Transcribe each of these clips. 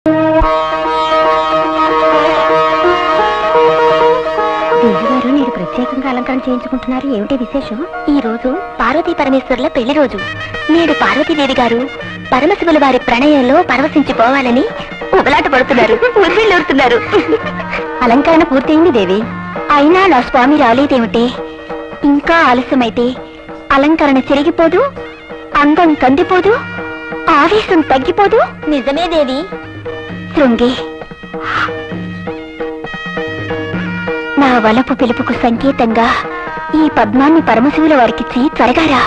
దేవిగారు మీరు ప్రత్యేకంగా అలంకరణ చేయించుకుంటున్నారు ఏమిటి విశేషం ఈ రోజు పార్వతీ పరమేశ్వరుల పెళ్లి రోజు నేడు పార్వతీదేవి గారు పరమశివుల వారి ప్రణయంలో పరవశించిపోవాలని ఉబలాట పడుతున్నారు ఉర్విళ్ళూరుతున్నారు అలంకరణ పూర్తయింది దేవి అయినా నా స్వామి రాలేదేమిటి ఇంకా ఆలస్యమైతే అలంకరణ చెరిగిపోదు అందం కందిపోదు ఆవేశం తగ్గిపోదు నిజమే దేవి శృంగి నా వలపు పిలుపుకు సంకేతంగా ఈ పద్మాన్ని పరమశివుల వారికిచ్చి త్వరగారా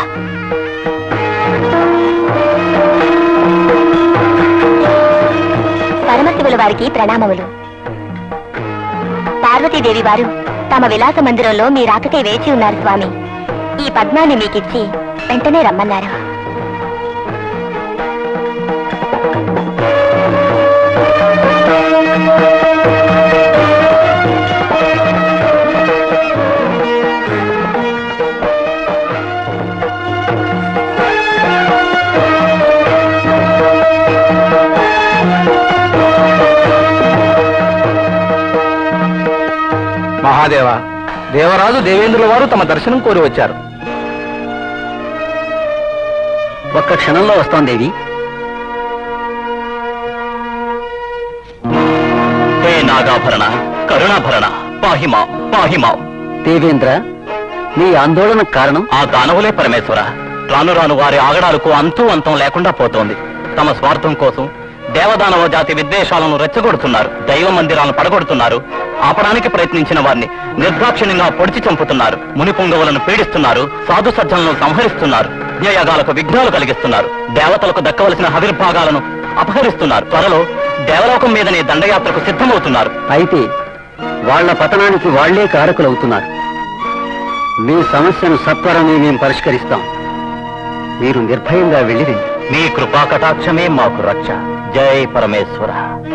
పరమశివుల వారికి ప్రణామములు పార్వతీదేవి వారు తమ విలాస మందిరంలో మీ రాకకై వేచి ఉన్నారు స్వామి ఈ పద్మాన్ని మీకిచ్చి వెంటనే రమ్మన్నారు మహాదేవ దేవరాజు దేవేంద్రుల వారు తమ దర్శనం కోరి వచ్చారు ఒక్క క్షణంలో వస్తాం దేవి హే నాగాభరణ కరుణాభరణ పాహిమా పాహిమా దేవేంద్ర నీ ఆందోళన కారణం ఆ దానవులే పరమేశ్వర రాను రాను వారి ఆగడాలకు అంతూ అంతం లేకుండా పోతోంది తమ స్వార్థం కోసం దేవదానవ జాతి విద్వేషాలను రెచ్చగొడుతున్నారు దైవ మందిరాలను పడగొడుతున్నారు ఆపడానికి ప్రయత్నించిన వారిని నిర్దాక్షిణ్యంగా పొడిచి చంపుతున్నారు ముని పొంగవులను పీడిస్తున్నారు సాధు సజ్జలను సంహరిస్తున్నారు యజ్ఞయాగాలకు విఘ్నాలు కలిగిస్తున్నారు దేవతలకు దక్కవలసిన హవిర్భాగాలను అపహరిస్తున్నారు త్వరలో దేవలోకం మీదనే దండయాత్రకు సిద్ధమవుతున్నారు అయితే వాళ్ళ పతనానికి వాళ్లే కారకులవుతున్నారు మీ సమస్యను సత్వరమే మేము పరిష్కరిస్తాం మీరు నిర్భయంగా వెళ్ళిరండి మీ కృపా కటాక్షమే మాకు రక్ష జై పరమేశ్వర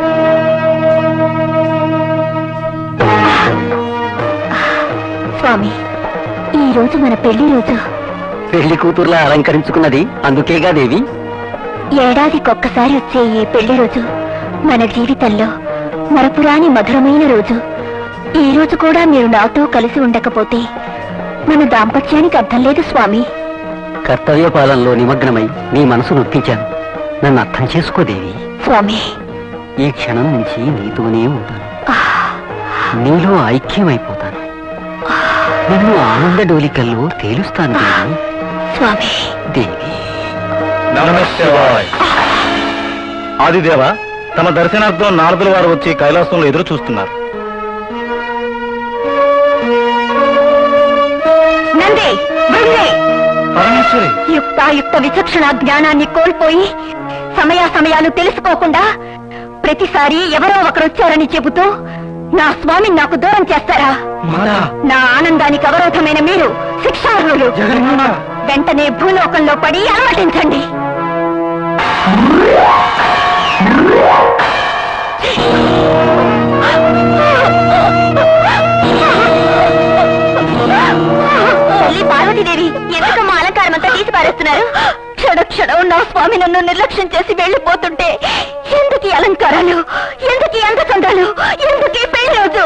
స్వామి ఈ రోజు మన పెళ్లి రోజు పెళ్లి కూతుర్లా అలంకరించుకున్నది అందుకేగా దేవి ఏడాదికొక్కసారి వచ్చే ఈ పెళ్లి రోజు మన జీవితంలో మరపురాని మధురమైన రోజు ఈ రోజు కూడా మీరు నాతో కలిసి ఉండకపోతే మన దాంపత్యానికి అర్థం లేదు స్వామి కర్తవ్య పాలనలో నిమగ్నమై నీ మనసు నొప్పించాను నన్ను అర్థం చేసుకో దేవి స్వామి ఈ క్షణం నుంచి నీతోనే ఉంటాను నీలో ఐక్యమైపోతాను నిన్ను ఆనంద డోలికల్లో తేలుస్తాను దేవి స్వామి దేవి ఆదిదేవ తమ దర్శనార్థం నారదుల వారు వచ్చి కైలాసంలో ఎదురు చూస్తున్నారు నంది బృందే పరమేశ్వరి యుక్తాయుక్త విచక్షణ జ్ఞానాన్ని కోల్పోయి సమయ సమయాలు తెలుసుకోకుండా ప్రతిసారి ఎవరో ఒకరు వచ్చారని చెబుతూ నా స్వామిని నాకు దూరం చేస్తారా నా ఆనందానికి అవరోధమైన మీరు శిక్షార్హులు వెంటనే భూలోకంలో పడి అలమటించండి తల్లి పార్వతీదేవి ఎందుకు మా అలంకారం అంతా తీసి పారేస్తున్నారు క్షణ క్షణం నా స్వామి నన్ను నిర్లక్ష్యం చేసి వెళ్ళిపోతుంటే ఎందుకు ఈ అలంకారాలు ఎందుకు ఈ అందచందాలు ఎందుకు ఈ పెళ్లి రోజు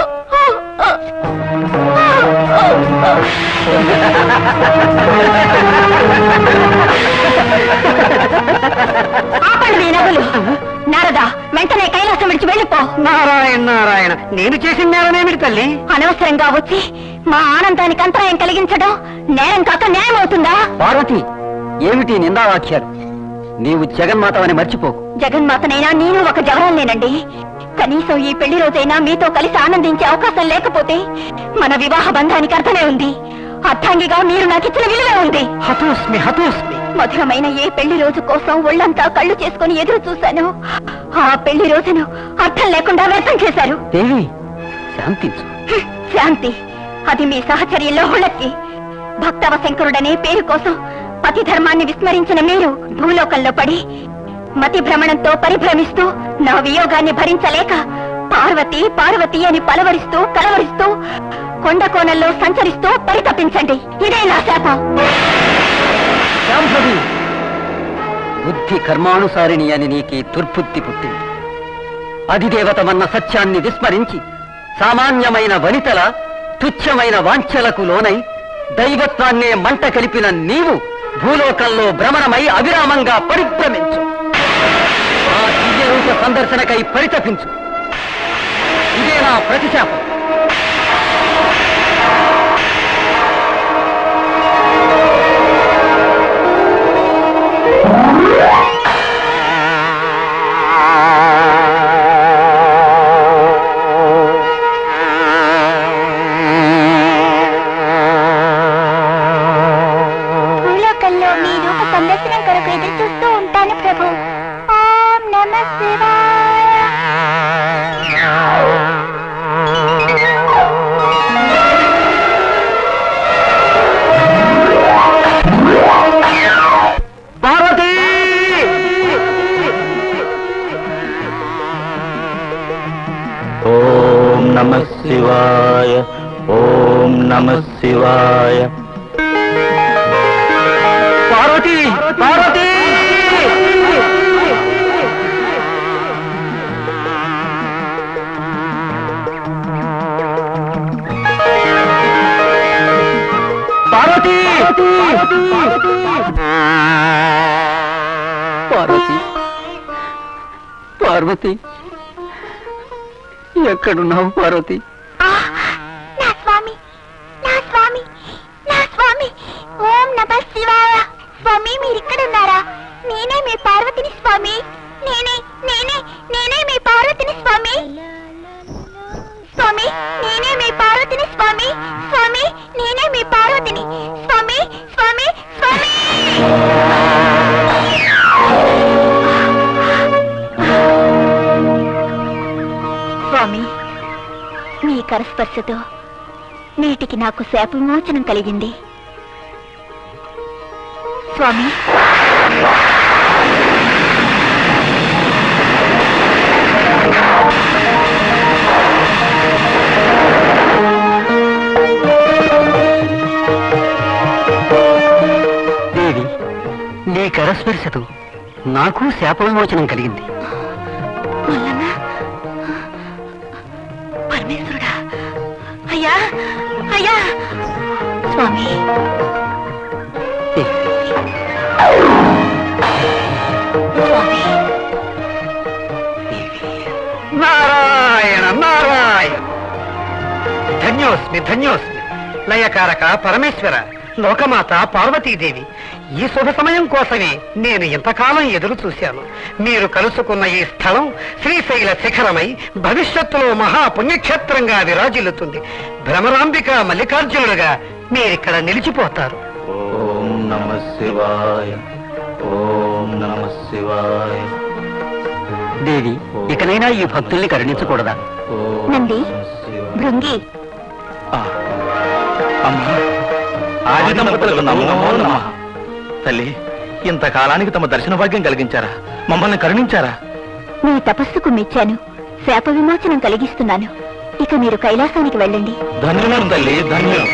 ఆపండి మీ నవ్వులు నారదా వెంటనే కైలాసం విడిచి వెళ్ళిపో నారాయణ నారాయణ నేను చేసిన నేరమేమిటి తల్లి అనవసరంగా వచ్చి మా ఆనందానికి అంతరాయం కలిగించడం నేరం కాక న్యాయం అవుతుందా పార్వతి ఏమిటి నిందావాక్యాలు నీవు జగన్మాతవని మర్చిపోకు జగన్మాతనైనా నేను ఒక జవరాలేనండి కనీసం ఈ పెళ్లి రోజైనా మీతో కలిసి ఆనందించే అవకాశం లేకపోతే మన వివాహ బంధానికి అర్థమే ఉంది అర్థాంగిగా మీరు నాకు ఇచ్చిన విలువే ఉంది హతోస్మి హతోస్మి మధురమైన ఏ పెళ్లి రోజు కోసం ఒళ్ళంతా కళ్ళు చేసుకుని ఎదురు చూశాను ఆ పెళ్లి రోజును అర్థం లేకుండా వ్యర్థం చేశారు దేవి శాంతించు హ్మ్, శాంతి అది మీ సహచర్యంలో హుళక్కి భక్తవ శంకరుడనే పేరు కోసం పతి ధర్మాన్ని విస్మరించిన మీరు భూలోకంలో పడి మతి భ్రమణంతో పరిభ్రమిస్తూ నా వియోగాన్ని భరించలేక పార్వతి పార్వతి అని పలవరిస్తూ కలవరిస్తూ కొండ కోణంలో సంచరిస్తూ పరితపించండి ఇదే నా శాపం శాంభవి బుద్ధి కర్మానుసారిణి అని నీకు దుర్బుద్ధి పుట్టింది అధిదేవతమన్న సత్యాన్ని విస్మరించి సామాన్యమైన వనితల తుచ్చమైన వాంఛలకు లోనై దైవత్వాన్నే మంట కలిపిన నీవు భూలోకంలో భ్రమణమై అవిరామంగా పరిభ్రమించు ఆ దివ్యరూప సందర్శనకై పరితపించు ఇదే నా ప్రతిశాపం భూలోకంలో మీ రూప సందర్శనం కొరకు ఎదురు చూస్తూ ఉంటాను ప్రభు ఓం నమ శివాయ పార్వతీ ఓం నమ శివాయ ఓం నమ శివాయ పార్వతీ పార్వతీ పార్వతీ పార్వతి పార్వతి ఎక్కడున్నావు పార్వతి ఆ, నా స్వామి నా స్వామి నా స్వామి ఓం నమ శివాయ స్వామి మీరు ఇక్కడ ఉన్నారా నేనే మీ పార్వతిని స్వామి నేనే నేనే నేనే మీ పార్వతిని స్వామి స్వామి నేనే మీ పార్వతిని స్వామి స్వామి నేనే మీ పార్వతిని స్వామి స్వామి స్వామి స్వామి మీ కరస్పర్శతో నేటికి నాకు శాప విమోచనం కలిగింది స్వామి దేవి నీ కరస్పర్శతో నాకు శాప విమోచనం కలిగింది మల్లన్న పరమేశ్వరుడా అయ్యా అయ్యా స్వామి స్వామి నారాయణ నారాయణ ధన్యోస్మి ధన్యోస్మి లయకారక పరమేశ్వర లోకమాత పార్వతీదేవి ఈ శుభ సమయం కోసమే నేను ఇంతకాలం ఎదురు చూశాను మీరు కలుసుకున్న ఈ స్థలం శ్రీశైల శిఖరమై భవిష్యత్తులో మహా పుణ్యక్షేత్రంగా విరాజిల్లుతుంది భ్రమరాంబిక మల్లికార్జునుడుగా మీరిక్కడ నిలిచిపోతారు ఓం నమ శివాయ ఓం నమ శివాయ దేవి ఇకనైనా ఈ భక్తుల్ని కరుణించకూడదా ఓం నంది నమః శివాయ. భృంగి ఆ, అమ్మా ఆది దంపతులకు నమో నమః తల్లి ఇంతకాలానికి తమ దర్శన భాగ్యం కలిగించారా మమ్మల్ని కరుణించారా మీ తపస్సుకు మెచ్చాను శాప విమోచనం కలిగిస్తున్నాను ఇక మీరు కైలాసానికి వెళ్ళండి ధన్యులం తల్లి ధన్యులం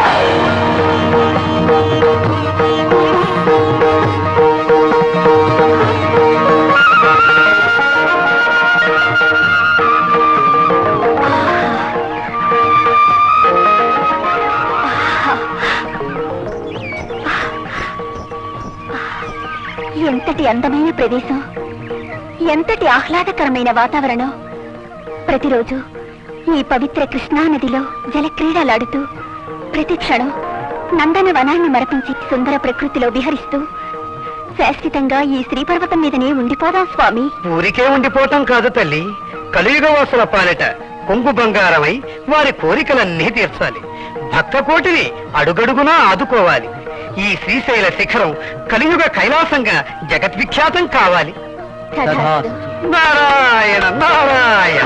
ఎంతటి అందమైన ప్రదేశం ఎంతటి ఆహ్లాదకరమైన వాతావరణం ప్రతిరోజు ఈ పవిత్ర కృష్ణా నదిలో జలక్రీడలాడుతూ ప్రతి క్షణం నందన వనాన్ని మరపించి సుందర ప్రకృతిలో విహరిస్తూ శాశ్వతంగా ఈ శ్రీపర్వతం మీదనే ఉండిపోదాం స్వామి ఊరికే ఉండిపోవటం కాదు తల్లి కలియుగవాసుల పాలిట కొంగు బంగారమై వారి కోరికలన్నీ తీర్చాలి భక్త కోటిని అడుగడుగునా ఆదుకోవాలి ఈ శ్రీశైల శిఖరం కలియుగ కైలాసంగా జగద్విఖ్యాతం కావాలి తథాస్తు. నారాయణ నారాయణ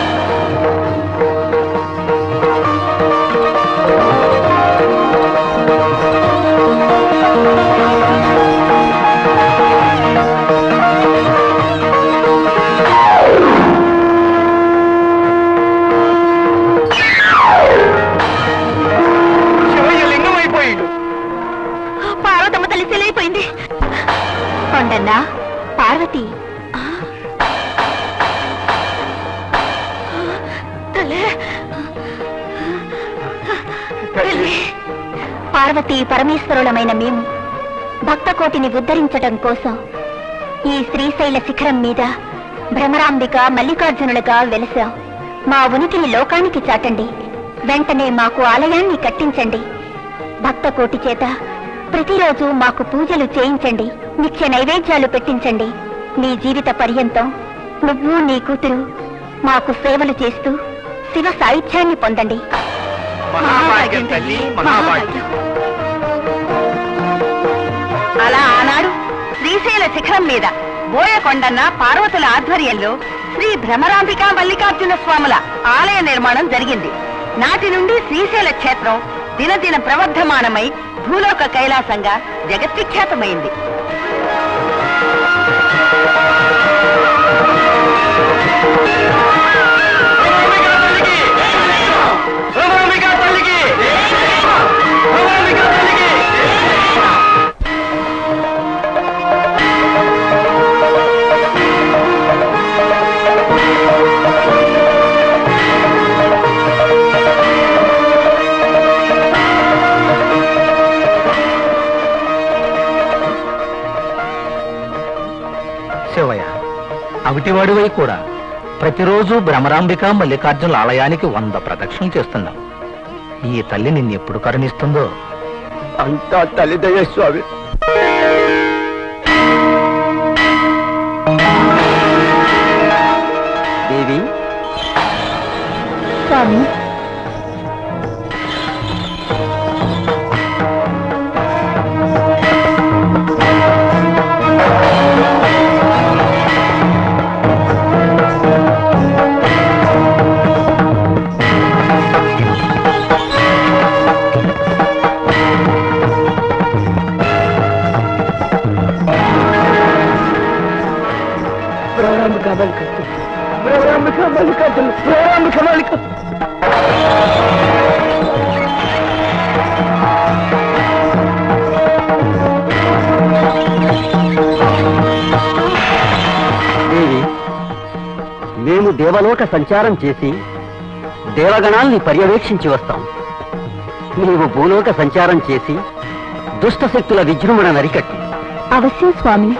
శివయ్య లింగమైపోయిండు పార్వతమ్మ తల్లి సెలైపోయింది. కొండన్నా పార్వతి ఆ? పార్వతీ పరమేశ్వరులమైన మేము భక్తకోటిని ఉద్ధరించడం కోసం ఈ శ్రీశైల శిఖరం మీద భ్రమరాంబిక మల్లికార్జునులుగా వెలిసాం మా ఉనికిని లోకానికి చాటండి వెంటనే మాకు ఆలయాన్ని కట్టించండి భక్తకోటి చేత ప్రతిరోజు మాకు పూజలు చేయించండి నిత్య నైవేద్యాలు పెట్టించండి నీ జీవిత పర్యంతం నువ్వు నీ కూతురు మాకు సేవలు చేస్తూ శివ సాహిత్యాన్ని పొందండి మహాభాగ్యం తల్లి మహాభాగ్యం అలా ఆనాడు శ్రీశైల శిఖరం మీద బోయకొండన్న పార్వతుల ఆధ్వర్యంలో శ్రీ భ్రమరాంబిక మల్లికార్జున స్వాముల ఆలయ నిర్మాణం జరిగింది నాటి నుండి శ్రీశైల క్షేత్రం దినదిన ప్రవర్ధమానమై భూలోక కైలాసంగా జగత్విఖ్యాతమైంది శివయ్య అవిటివాడివై కూడా ప్రతిరోజు భ్రమరాంబిక మల్లికార్జునుల ఆలయానికి వంద ప్రదక్షిణలు చేస్తున్నాం ఈ తల్లి నిన్నెప్పుడు కరుణిస్తుందో అంతా తల్లిదయ్య స్వామి దేవి స్వామి దేవి మేము దేవలోక సంచారం చేసి దేవగణాల్ని పర్యవేక్షించి వస్తాం నీవు భూలోక సంచారం చేసి దుష్ట శక్తుల విజృంభణ నరికట్టి అవశ్యం స్వామి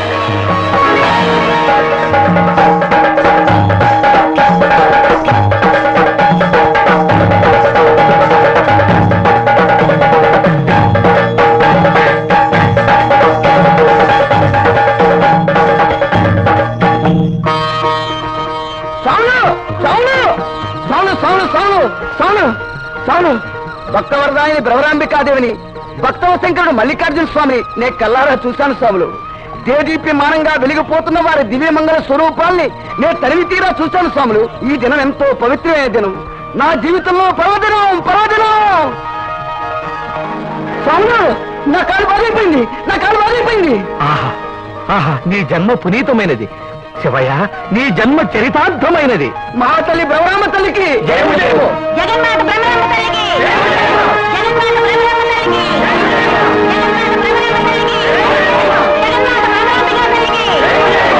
సౌను సౌను సౌను సౌను సౌను సౌను సౌను భక్తవరదాయని భ్రవరాంబికాదేవిని భక్తవశంకరుడు మల్లికార్జున స్వామిని నే కల్లారా చూశాను స్వాములు దేదీప్యమానంగా వెలిగిపోతున్న వారి దివ్యమంగళ స్వరూపాల్ని నే తరివి తీరా చూశాను స్వాములు ఈ దినం ఎంతో పవిత్రమైన దినం నా జీవితంలో పర్వదినం పర్వదినం స్వాములు నా కాలు బాగైపోయింది నా కాలు బాగైపోయింది ఆహా ఆహా నీ జన్మ పునీతమైనది శివయ్య నీ జన్మ చరితార్థమైనది మా తల్లి బ్రహ్మ తల్లికి జయము జయము జగన్మాత బ్రహ్మరాంబ తల్లికి జగన్మాత బ్రహ్మరాంబ తల్లికి